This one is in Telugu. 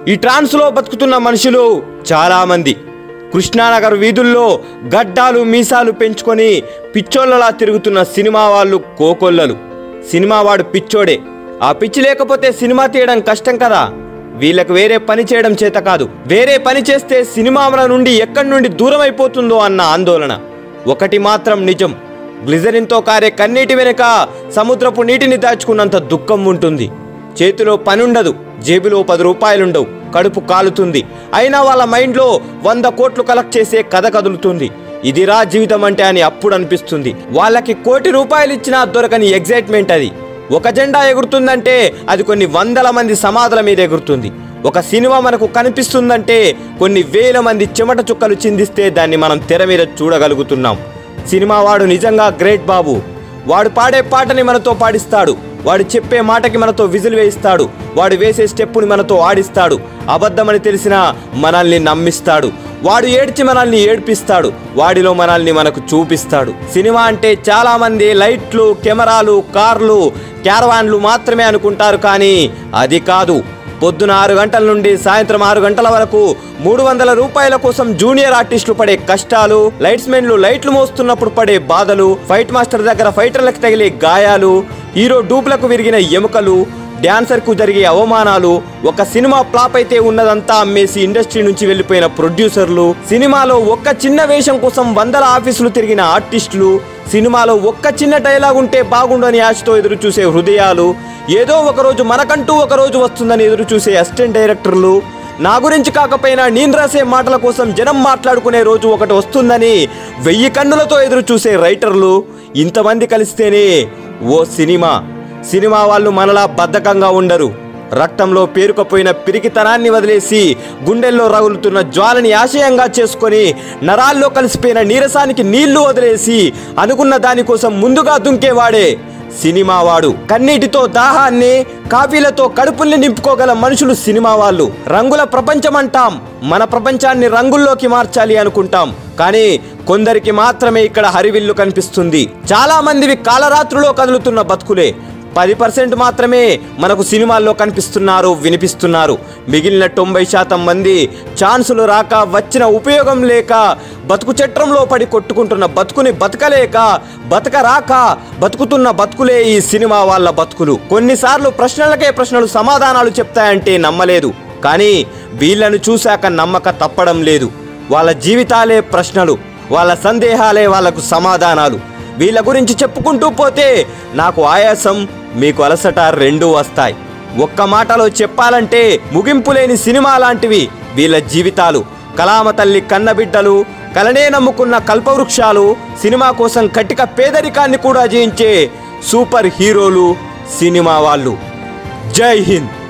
ఈ ట్రాన్స్లో బతుకుతున్న మనుషులు చాలామంది కృష్ణానగర్ వీధుల్లో గడ్డాలు మీసాలు పెంచుకొని పిచ్చోళ్ళలా తిరుగుతున్న సినిమా వాళ్ళు కోకొల్లలు సినిమా వాడు పిచ్చోడే ఆ పిచ్చి లేకపోతే సినిమా తీయడం కష్టం కదా వీళ్ళకు వేరే పని చేయడం చేత కాదు వేరే పని చేస్తే సినిమాల నుండి ఎక్కడి నుండి దూరం అయిపోతుందో అన్న ఆందోళన ఒకటి మాత్రం నిజం గ్లిజరిన్తో కారే కన్నీటి వెనుక సముద్రపు నీటిని దాచుకున్నంత దుఃఖం ఉంటుంది చేతిలో పనుండదు జేబులో పది రూపాయలుండవు కడుపు కాలుతుంది అయినా వాళ్ళ మైండ్లో వంద కోట్లు కలెక్ట్ చేసే కథ కదులుతుంది ఇదిరా జీవితం అంటే అని అప్పుడు అనిపిస్తుంది వాళ్ళకి కోటి రూపాయలు ఇచ్చినా దొరకని ఎగ్జైట్మెంట్ అది ఒక జెండా ఎగురుతుందంటే అది కొన్ని వందల మంది సమాధుల మీద ఎగురుతుంది ఒక సినిమా మనకు కనిపిస్తుందంటే కొన్ని వేల మంది చెమట చుక్కలు చిందిస్తే దాన్ని మనం తెర మీద చూడగలుగుతున్నాం సినిమా వాడు నిజంగా గ్రేట్ బాబు వాడు పాడే పాటని మనతో పాడిస్తాడు వాడు చెప్పే మాటకి మనతో విజిల్ వేయిస్తాడు వాడు వేసే స్టెప్పుని మనతో ఆడిస్తాడు అబద్ధమని తెలిసినా మనల్ని నమ్మిస్తాడు వాడు ఏడ్చి మనల్ని ఏడ్పిస్తాడు వాడిలో మనల్ని మనకు చూపిస్తాడు సినిమా అంటే చాలా మంది లైట్లు కెమెరాలు కార్లు క్యారవాన్లు మాత్రమే అనుకుంటారు కానీ అది కాదు పొద్దున ఆరు గంటల నుండి సాయంత్రం ఆరు గంటల వరకు మూడు వందల రూపాయల కోసం జూనియర్ ఆర్టిస్టులు పడే కష్టాలు లైట్స్ మెన్లు లైట్లు మోస్తున్నప్పుడు పడే బాధలు ఫైట్ మాస్టర్ దగ్గర ఫైటర్లకు తగిలే గాయాలు హీరో డూప్లకు విరిగిన ఎముకలు డాన్సర్ కు జరిగే అవమానాలు ఒక సినిమా ఫ్లాప్ అయితే ఉన్నదంతా అమ్మేసి ఇండస్ట్రీ నుంచి వెళ్ళిపోయిన ప్రొడ్యూసర్లు సినిమాలో ఒక్క చిన్న వేషం కోసం వందల ఆఫీసులు తిరిగిన ఆర్టిస్టులు సినిమాలో ఒక్క చిన్న డైలాగ్ ఉంటే బాగుండని ఆశతో ఎదురు చూసే హృదయాలు ఏదో ఒక రోజు మనకంటూ ఒక రోజు వస్తుందని ఎదురు చూసే అసిస్టెంట్ డైరెక్టర్లు నా గురించి కాకపోయినా నేను రాసే మాటల కోసం జనం మాట్లాడుకునే రోజు ఒకటి వస్తుందని వెయ్యి కన్నులతో ఎదురు చూసే రైటర్లు ఇంతమంది కలిస్తేనే ఓ సినిమా సినిమా వాళ్ళు మనలా బద్ధకంగా ఉండరు రక్తంలో పేరుకుపోయిన పిరికితనాన్ని వదిలేసి గుండెల్లో రగులుతున్న జ్వాలని ఆశయంగా చేసుకొని నరాల్లో కలిసిపోయిన నీరసానికి నీళ్లు వదిలేసి అనుకున్న దానికోసం ముందుగా దుంకేవాడే సినిమా వాడు కన్నీటితో దాహాన్ని కాఫీలతో కడుపుల్ని నింపుకోగల మనుషులు సినిమా వాళ్ళు రంగుల ప్రపంచం అంటాం మన ప్రపంచాన్ని రంగుల్లోకి మార్చాలి అనుకుంటాం కానీ కొందరికి మాత్రమే ఇక్కడ హరివిల్లు కనిపిస్తుంది చాలా మందివి కాలరాత్రులో కదులుతున్న బతుకులే పది పర్సెంట్ మాత్రమే మనకు సినిమాల్లో కనిపిస్తున్నారు వినిపిస్తున్నారు మిగిలిన తొంభై శాతం మంది ఛాన్సులు రాక వచ్చిన ఉపయోగం లేక బతుకు చట్రంలో పడి కొట్టుకుంటున్న బతుకుని బతకలేక బతక రాక బతుకుతున్న బతుకులే ఈ సినిమా వాళ్ళ బతుకులు కొన్నిసార్లు ప్రశ్నలకే ప్రశ్నలు సమాధానాలు చెప్తాయంటే నమ్మలేదు కానీ వీళ్ళను చూశాక నమ్మక తప్పడం లేదు వాళ్ళ జీవితాలే ప్రశ్నలు వాళ్ళ సందేహాలే వాళ్ళకు సమాధానాలు వీళ్ళ గురించి చెప్పుకుంటూ పోతే నాకు ఆయాసం మీకు అలసట రెండూ వస్తాయి ఒక్క మాటలో చెప్పాలంటే ముగింపు లేని సినిమా లాంటివి వీళ్ళ జీవితాలు కలామ తల్లి కన్నబిడ్డలు కలనే నమ్ముకున్న కల్పవృక్షాలు సినిమా కోసం కటిక పేదరికాన్ని కూడా జయించే సూపర్ హీరోలు సినిమా వాళ్ళు జై హింద్